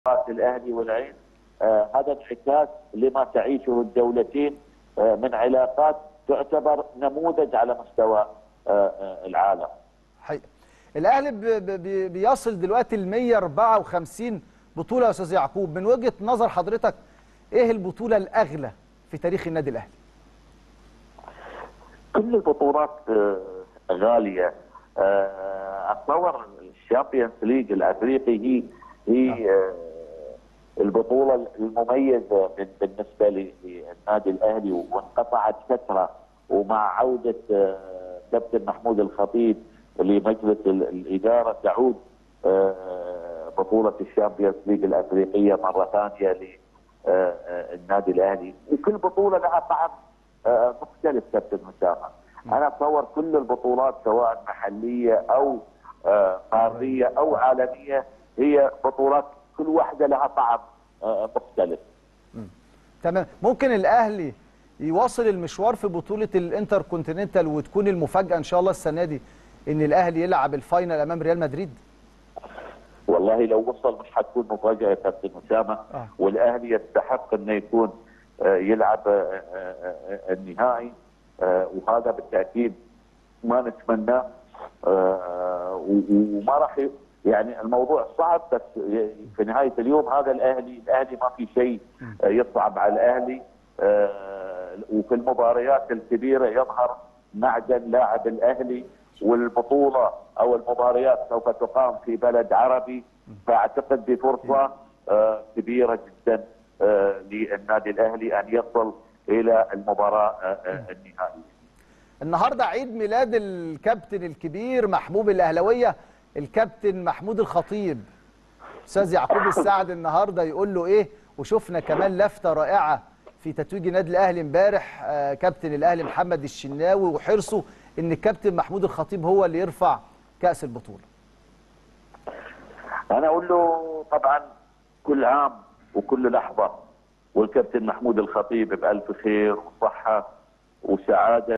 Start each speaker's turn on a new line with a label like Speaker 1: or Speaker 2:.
Speaker 1: الاهلي والعين آه، هذا انعكاس لما تعيشه الدولتين آه، من علاقات تعتبر نموذج على مستوى آه، آه، العالم.
Speaker 2: حقيقة. الاهلي ب- ب- ب- بيصل دلوقتي ل 154 بطوله يا استاذ يعقوب من وجهه نظر حضرتك ايه البطوله الاغلى في تاريخ النادي الاهلي
Speaker 1: كل البطولات آه، غاليه آه، اتصور الشامبيونز ليج الافريقي هي هي آه، البطوله المميزه بال- بالنسبه لي- للنادي الاهلي وانقطعت فتره ومع عوده آه، كابتن محمود الخطيب لمجلس ال- الاداره تعود آه، بطوله الشامبيونز ليج الافريقيه مره ثانيه للنادي الاهلي وكل بطوله لها طعم آه، مختلف كابتن اسامه انا اتصور كل البطولات سواء محليه او آه، قاريه او عالميه هي بطولات كل واحده لها طعم آه، مختلف
Speaker 2: تمام ممكن الاهلي يواصل المشوار في بطوله الانتر كونتيننتال وتكون المفاجاه ان شاء الله السنه دي ان الاهلي يلعب الفاينل امام ريال مدريد
Speaker 1: والله لو وصل مش حتكون مفاجاه يا كابتن اسامه
Speaker 2: آه.
Speaker 1: والاهلي يستحق انه يكون آه، يلعب آه، آه، آه، النهائي آه، وهذا بالتاكيد ما نتمناه آه، و- وما راح ي- يعني الموضوع صعب بس ي- في نهايه اليوم هذا الاهلي الاهلي ما في شيء آه، يصعب على الاهلي آه، وفي المباريات الكبيره يظهر معدن لاعب الاهلي والبطوله او المباريات سوف تقام في بلد عربي فاعتقد بفرصه آه، كبيره جدا آه، للنادي الاهلي ان يصل الى المباراه آه، آه، النهائيه.
Speaker 2: النهارده عيد ميلاد الكابتن الكبير محبوب الاهلاويه الكابتن محمود الخطيب استاذ يعقوب السعد النهارده يقول له ايه وشفنا كمان لفته رائعه في تتويج النادي الاهلي امبارح آه، كابتن الاهلي محمد الشناوي وحرصه ان الكابتن محمود الخطيب هو اللي يرفع كاس البطوله
Speaker 1: انا اقول له طبعا كل عام وكل لحظه والكابتن محمود الخطيب بالف خير وصحه وسعاده